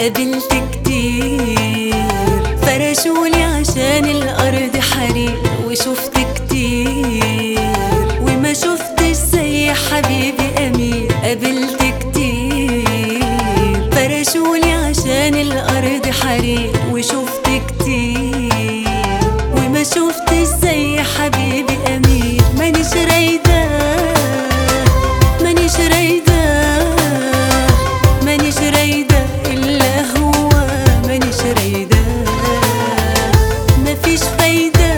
قابلت كتير فرشولي عشان الأرض حريق وشفت كتير وما شفتش زي حبيبي أمير قابلت كتير فرشولي عشان الأرض حريق وشفت كتير وما شفتش زي حبيبي أمير مانيش رايدة مانيش رايدة مانيش رايدة إلا هو مانيش رايدة مفيش فايدة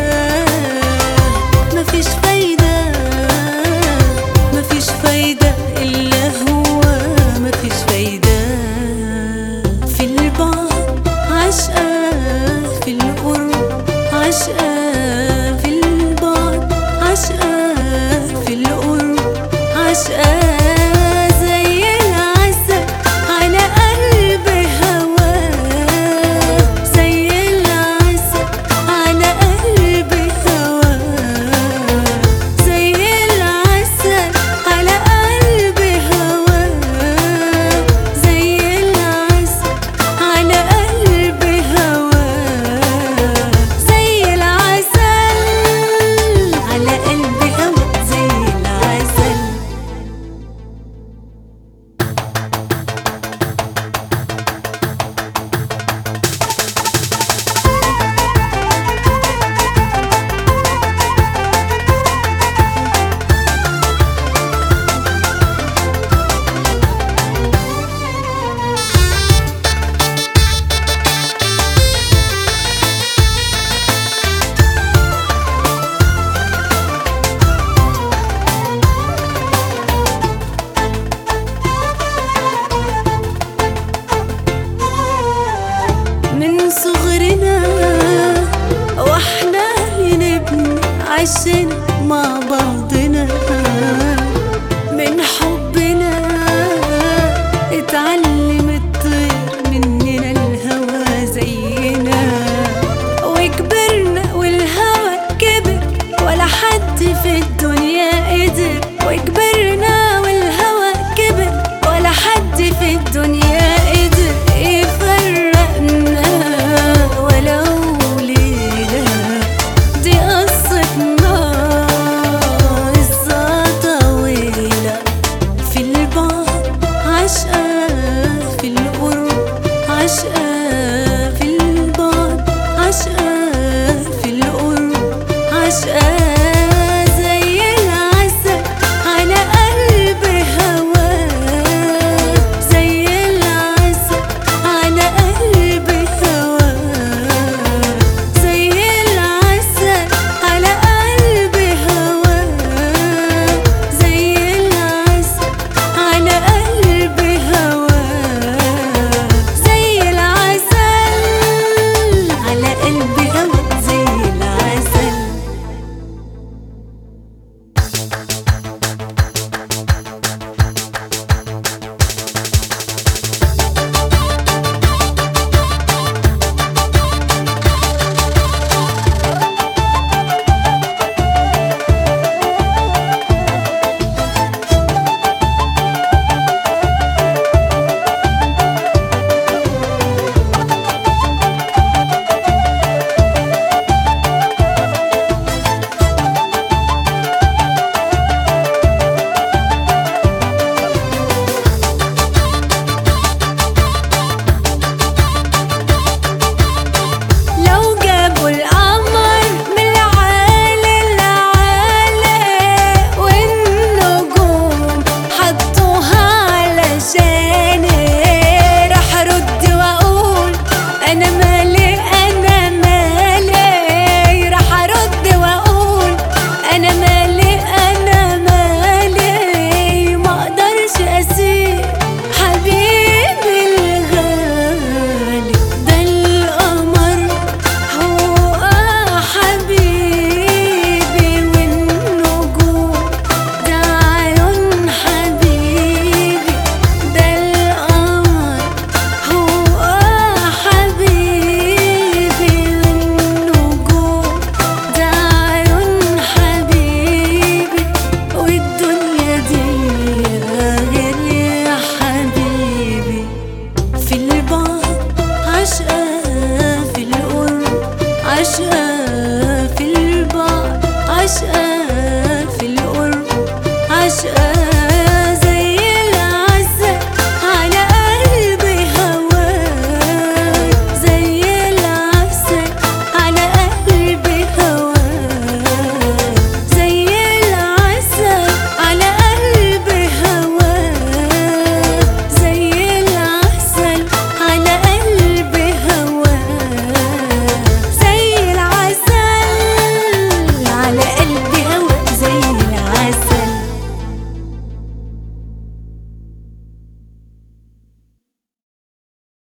مفيش فايدة مفيش فايدة إلا هو مفيش فايدة في البعد عشقة في القرب عشقة في البعد عشقة في القرب عشقة زي العسل على قلب هواه زي العسل على قلب هواه زي العسل على قلب هواه زي العسل على قلب هواه زي العسل على قلب هواه زي العسل من صغرنا واحنا بنبني عشنا مع بعضنا من حبنا اتعلم الطير مننا الهوى زينا وكبرنا والهوى كبر ولا حد في الدنيا قدر وكبرنا والهوى كبر ولا حد في الدنيا قدر يفرقنا ولو ليلة دي قصتنا قصة طويلة في البعد عشقة في القرب عشقة في البعد عشقة في القرب عشقة زي العسل على قلب هواه زي العسل على قلب هواه زي العسل على قلب هواه زي العسل على قلب هواه زي العسل على قلب هواه زي العسل